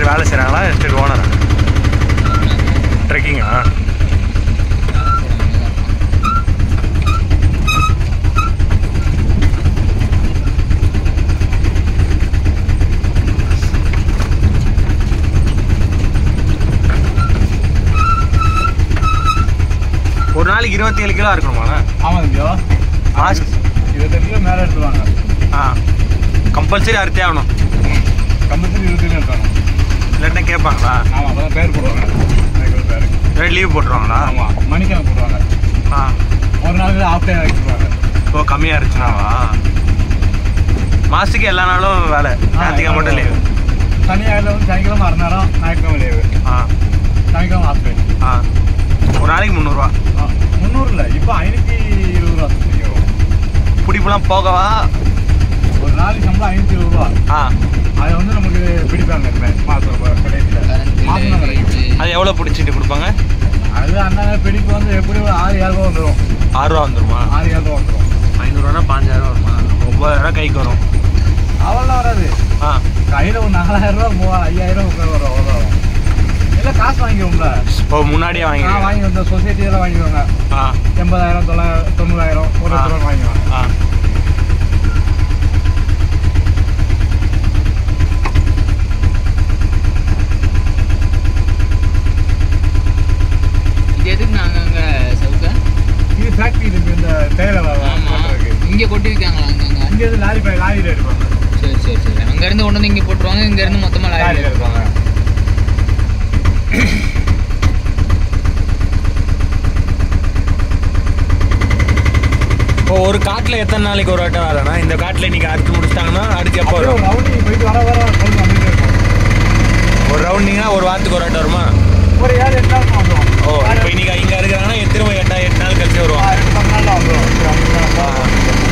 வேலை செய்கிறாங்களா எஸ்டேட் ஓனரா ட்ரெக்கிங்கா ஒரு நாளைக்கு இருபத்தி ஏழு கிலோ இருக்கணுமாண்ணா ஆமாங்க ஜோ மாஸ் இருபத்தஞ்சு கிலோ மேலே எடுத்துவாங்க ஆ கம்பல்சரி அறுத்தே ஆகணும் கம்பல்சரி இருபத்தஞ்சு எடுத்தாங்க இல்லாட்டினா கேட்பாங்களா ஆமாம் அப்போ தான் பேர் போடுவாங்க எனக்கு பேர் ரெண்டு லீவ் போட்டுருவாங்களா ஆமாம் மணிக்கணக்கு போடுவாங்க ஆ ஒரு நாளுக்கு ஆஃப் டைம் வச்சுருவாங்க இப்போ கம்மியாக இருந்துச்சுனாவா மாதத்துக்கு எல்லா நாளும் வேலை ஞாயிற்றுக்கிழமை மட்டும் லீவு சனியாயில் வந்து சனிக்கிழமை அரை நேரம் ஞாயிற்றுக்கிழமை லீவு ஆ சனிக்கிழமை ஆஃப் டைம் ஆ ஒரு நாளைக்கு முந்நூறுரூவா முந்நூறு இல்லை இப்போ ஐநூற்றி இருபது ரூபா சம்திங் வரும் பிடிப்புலாம் போகவா ஒரு நாளைக்கு சம்பளம் ஐநூற்றி இருபது ரூபா ஆ அதை வந்து நமக்கு பிடிப்பாங்க மாதம் கடைசியில் மாதம் தான் கிடைக்கும் அது எவ்வளோ பிடிச்சிட்டு கொடுப்பாங்க அது அண்ணாங்க பிடிப்பு வந்து எப்படி ஒரு ஆறு ஏழு ரூபா வந்துடும் ஆறுரூவா வந்துருமா ஆறு ஏழு ரூபா வந்துடும் ஐநூறுரூவா பாஞ்சாயிரம் வருமா ஒம்பதாயிரம் கைக்கு வரும் அவ்வளோலாம் வராது ஆ கையில் ஒரு நாலாயிரம் ரூபா மூவாயிரம் ஐயாயிரம் உட்கார வரும் அவ்வளோ வரும் இல்லை காசு வாங்கிடுவோம்ல ஓ முன்னாடியே நான் வாங்கிடுங்க வாங்கி வந்த சொசைட்டியெல்லாம் வாங்கிடுவாங்க ஆ எண்பதாயிரம் தொள்ளாயிரம் தொண்ணூறாயிரம் ஒரு லட்ச ரூபா வாங்கிடுவாங்க ஆ இது எதுக்கு நாங்கள் அங்கே சவுக்க இது ஃபேக்ட்ரி இருக்கு இந்த தேயிலை ஆமாம் இருக்கு இங்கே கொட்டி வைக்காங்களா அங்கங்க இங்கே இருந்து லாரி பை லாரியில் எடுப்பாங்க சரி சரி சரி அங்கேருந்து கொண்டு வந்து இங்கே போட்டுருவாங்க இங்கேருந்து மொத்தமாக லாரி லாரியில் எடுப்பாங்க இப்போ ஒரு காட்டில் எத்தனை நாளைக்கு ஒரு வட்டம் வேலைண்ணா இந்த காட்டில் இன்னைக்கு அறுத்து முடிச்சிட்டாங்கன்னா அடுத்து எப்போ அப்படியே வரும் ஒரு ரவுண்டிங் போயிட்டு வர வர கொண்டு வந்துட்டே இருக்கும் ஒரு ரவுண்டிங்னா ஒரு வாரத்துக்கு ஒரு வட்டம் வருமா ஒரு ஏழு எட்டு நாள் வந்துடும் ஓ இப்போ இன்னைக்கு இங்கே இருக்கிறாங்கன்னா திரும்ப எட்டா எட்டு நாள் கழிச்சு வருவாங்க ரெண்டு பத்து நாள் வந்துடும் ஆ.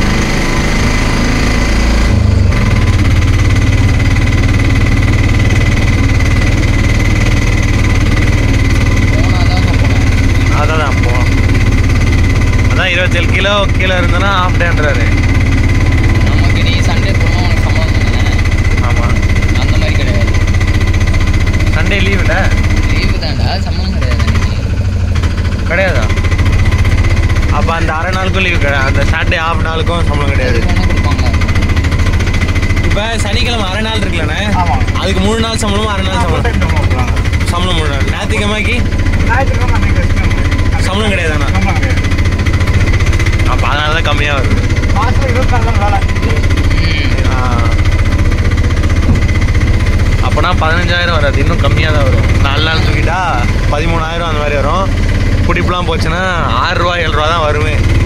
போனால் தான் போகலாம் அதான் தான் அப்போ அதான் இருபத்தேழு கிலோ கீழே இருந்ததுன்னா ஆஃப் டேன்றாரு நமக்கு நீ சண்டே போனால் உனக்கு சம்பளம் தானே ஆமாம் அந்த மாதிரி கிடையாது சண்டே லீவில் லீவு தான்டா சம்பளம் கிடையாது அன்னைக்கு கிடையாதா அப்போ அந்த அரை நாளுக்கும் லீவு கிடையாது அந்த சாட்டர்டே ஆஃப் நாளுக்கும் சம்பளம் கிடையாது எதுக்கு வேணால் கொடுப்பாங்களா இப்போ சனிக்கிழமை அரை நாள் இருக்குல்லண்ணே ஆமாம் அதுக்கு மூணு நாள் சம்பளமும் அரை நாள் சம்பளம் சம்பளம் மூணு நாள் ஞாயிற்றுக்கிழமைக்கு ஞாயிற்றுக்கிழமை அன்னைக்கு வச்சுக்கோங்க. சம்பளம் கிடையாதாண்ணா சம்பளம் கிடையாது அப்போ அதனால தான் கம்மியாக வருது மாதம் இருபத்தி நாலு நாள் வேலை ம் அப்போனா பதினஞ்சாயிரம் வராது இன்னும் கம்மியாக தான் வரும் நாலு நாள் தூக்கிட்டா பதிமூணாயிரம் அந்த மாதிரி வரும் பிடிப்புலாம் போச்சுன்னா ஆறு ரூபா ஏழு ரூபா தான் வருமே